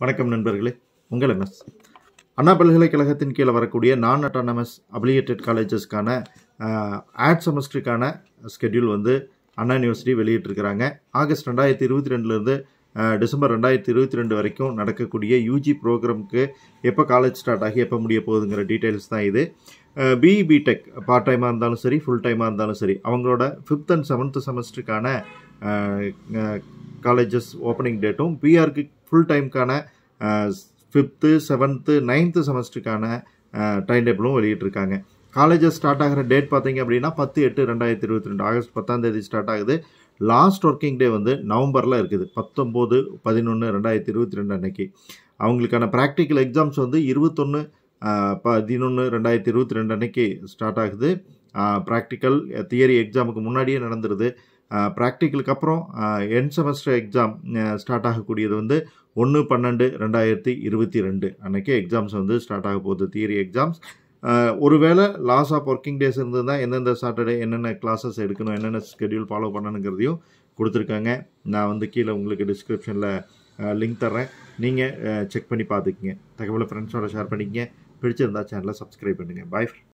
வணக்கம் நண்பர்களே உங்கள் எம்எஸ் அண்ணா பல்கலைக்கழகத்தின் கீழே வரக்கூடிய நான் அட்டானமஸ் அபிலியேட்டட் காலேஜஸ்க்கான ஆட் செமஸ்டருக்கான ஸ்கெட்யூல் வந்து அண்ணா யூனிவர்சிட்டி வெளியிட்டிருக்கிறாங்க ஆகஸ்ட் ரெண்டாயிரத்தி இருபத்தி ரெண்டுலேருந்து டிசம்பர் ரெண்டாயிரத்தி இருபத்தி ரெண்டு வரைக்கும் நடக்கக்கூடிய யூஜி ப்ரோக்ராமுக்கு எப்போ காலேஜ் ஸ்டார்ட் ஆகி எப்போ முடிய போகுதுங்கிற டீட்டெயில்ஸ் தான் இது பிஇ பிடெக் பார்ட் டைமாக இருந்தாலும் சரி ஃபுல் டைமாக இருந்தாலும் சரி அவங்களோட ஃபிஃப்த் அண்ட் செவன்த் செமஸ்டருக்கான காலேஜஸ் ஓப்பனிங் டேட்டும் பிஆருக்கு ஃபுல் டைம்க்கான ஃபிஃப்த்து செவன்த்து நைன்த்து செமஸ்டருக்கான டைம் டேபிளும் வெளியிட்டிருக்காங்க காலேஜஸ் ஸ்டார்ட் ஆகிற டேட் பார்த்தீங்க அப்படின்னா பத்து எட்டு ரெண்டாயிரத்தி இருபத்தி ரெண்டு ஆகஸ்ட் பத்தாம் தேதி ஸ்டார்ட் ஆகுது லாஸ்ட் ஒர்க்கிங் டே வந்து நவம்பரில் இருக்குது பத்தொம்போது பதினொன்று ரெண்டாயிரத்தி இருபத்தி ரெண்டு அன்னைக்கு அவங்களுக்கான ப்ராக்டிக்கல் எக்ஸாம்ஸ் வந்து இருபத்தொன்று பதினொன்று ரெண்டாயிரத்தி இருபத்தி ரெண்டு அன்னைக்கு ஸ்டார்ட் ஆகுது ப்ராக்டிக்கல் தியரி எக்ஸாமுக்கு முன்னாடியே நடந்துருது ப்ராக்டிக்கலுக்கு அப்புறம் என் செமஸ்டர் எக்ஸாம் ஸ்டார்ட் ஆகக்கூடியது வந்து ஒன்று பன்னெண்டு ரெண்டாயிரத்தி இருபத்தி ரெண்டு அன்னைக்கு எக்ஸாம்ஸ் வந்து ஸ்டார்ட் ஆக போகுது தியரி எக்ஸாம்ஸ் ஒருவேளை லாஸ் ஆஃப் ஒர்க்கிங் டேஸ் இருந்ததுன்னா எந்தெந்த சாட்டர்டே என்னென்ன கிளாஸஸ் எடுக்கணும் என்னென்ன ஸ்கெடியூல் ஃபாலோ பண்ணணுங்கிறதையும் கொடுத்துருக்காங்க நான் வந்து கீழே உங்களுக்கு டிஸ்கிரிப்ஷனில் லிங்க் தர்றேன் நீங்கள் செக் பண்ணி பார்த்துக்குங்க தகவலை ஃப்ரெண்ட்ஸோட ஷேர் பண்ணிக்கங்க பிடிச்சிருந்தா சேனலை சப்ஸ்கிரைப் பண்ணுங்கள் பாய்